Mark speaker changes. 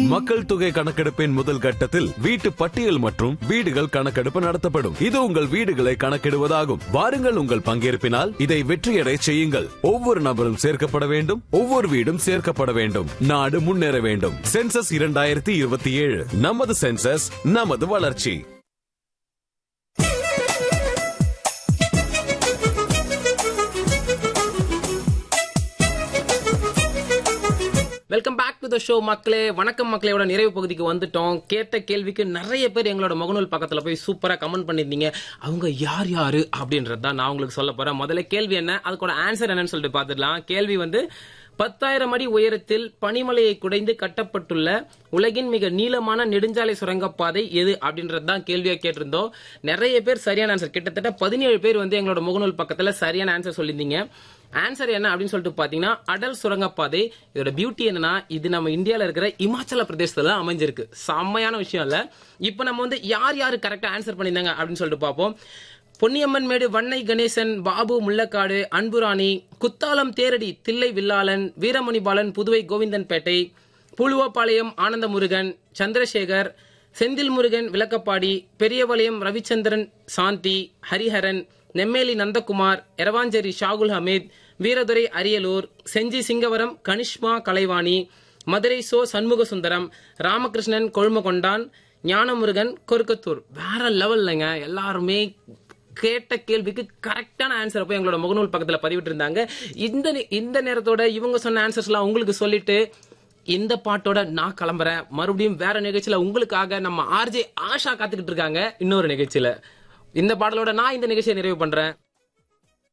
Speaker 1: மக்கள் தொகை கணக்கெடுப்பின் முதல் கட்டத்தில் வீட்டு பட்டியல் மற்றும் வீடுகள் கணக்கெடுப்பு நடத்தப்படும் இது உங்கள் வீடுகளை கணக்கிடுவதாகும் வாருங்கள் உங்கள் பங்கேற்பினால் இதை வெற்றியடை செய்யுங்கள் ஒவ்வொரு நபரும் சேர்க்கப்பட வேண்டும் ஒவ்வொரு வீடும் சேர்க்கப்பட வேண்டும் நாடு முன்னேற வேண்டும் சென்சஸ் இரண்டாயிரத்தி இருபத்தி ஏழு நமது சென்சஸ் நமது வளர்ச்சி
Speaker 2: welcome back to the show மக்களே வணக்கம் மக்களோட நிறைவு பகுதிக்கு வந்துட்டோம் கேட்ட கேள்விக்கு நிறைய பேர் எங்களோட முகநூல் பக்கத்துல போய் சூப்பரா கமெண்ட் பண்ணிருந்தீங்க அவங்க யார் யாரு அப்படின்றது தான் நான் உங்களுக்கு சொல்ல போறேன் முதல்ல கேள்வி என்ன அதுக்கூட ஆன்சர் என்னன்னு சொல்லிட்டு பாத்துடலாம் கேள்வி வந்து பத்தாயிரம் அடி உயரத்தில் பனிமலையை குடைந்து கட்டப்பட்டுள்ள உலகின் மிக நீளமான நெடுஞ்சாலை சுரங்கப்பாதை எது அப்படின்றது தான் கேள்வியா கேட்டிருந்தோம் நிறைய பேர் சரியான ஆன்சர் கிட்டத்தட்ட பதினேழு பேர் வந்து எங்களோட முகநூல் பக்கத்துல சரியான ஆன்சர் சொல்லியிருந்தீங்க ஆன்சர் என்ன அப்படின்னு சொல்லிட்டு பாத்தீங்கன்னா அடல் சுரங்கப்பாதை இதோட பியூட்டி என்னன்னா இது நம்ம இந்தியால இருக்கிற இமாச்சல பிரதேசத்துல தான் அமைஞ்சிருக்கு செம்மையான விஷயம் இல்ல இப்போ நம்ம வந்து யார் யாரு கரெக்டா ஆன்சர் பண்ணியிருந்தாங்க அப்படின்னு சொல்லிட்டு பார்ப்போம் பொன்னியம்மன் மேடு வண்ணை கணேசன் பாபு முள்ளக்காடு அன்புராணி குத்தாலம் தேரடி தில்லை வில்லாளன் வீரமணி பாலன் புதுவை கோவிந்தன்பேட்டை புழுவப்பாளையம் ஆனந்த முருகன் சந்திரசேகர் செந்தில் முருகன் விளக்கப்பாடி பெரியவளையம் ரவிச்சந்திரன் சாந்தி ஹரிஹரன் நெம்மேலி நந்தகுமார் எரவாஞ்சேரி ஷாகுல் ஹமீத் வீரதுரை அரியலூர் செஞ்சி சிங்கவரம் கனிஷ்மா கலைவாணி மதுரை சோ சண்முக சுந்தரம் ராமகிருஷ்ணன் கொழுமகொண்டான் ஞானமுருகன் கொருக்கத்தூர் வேற லெவல்லங்க எல்லாருமே கேட்ட கேள்விக்கு கரெக்டான ஆன்சர் போய் எங்களோட முகநூல் பக்கத்துல பதிவிட்டு இருந்தாங்க இந்த நே- இந்த நேரத்தோட இவங்க சொன்ன ஆன்சர்ஸ் எல்லாம் உங்களுக்கு சொல்லிட்டு இந்த பாட்டோட நான் கிளம்புறேன் மறுபடியும் வேற நிகழ்ச்சியில உங்களுக்காக நம்ம ஆர்ஜே ஆஷா காத்துக்கிட்டு இருக்காங்க இன்னொரு நிகழ்ச்சியில இந்த பாடலோட நான் இந்த நிகழ்ச்சியை நிறைவு பண்றேன்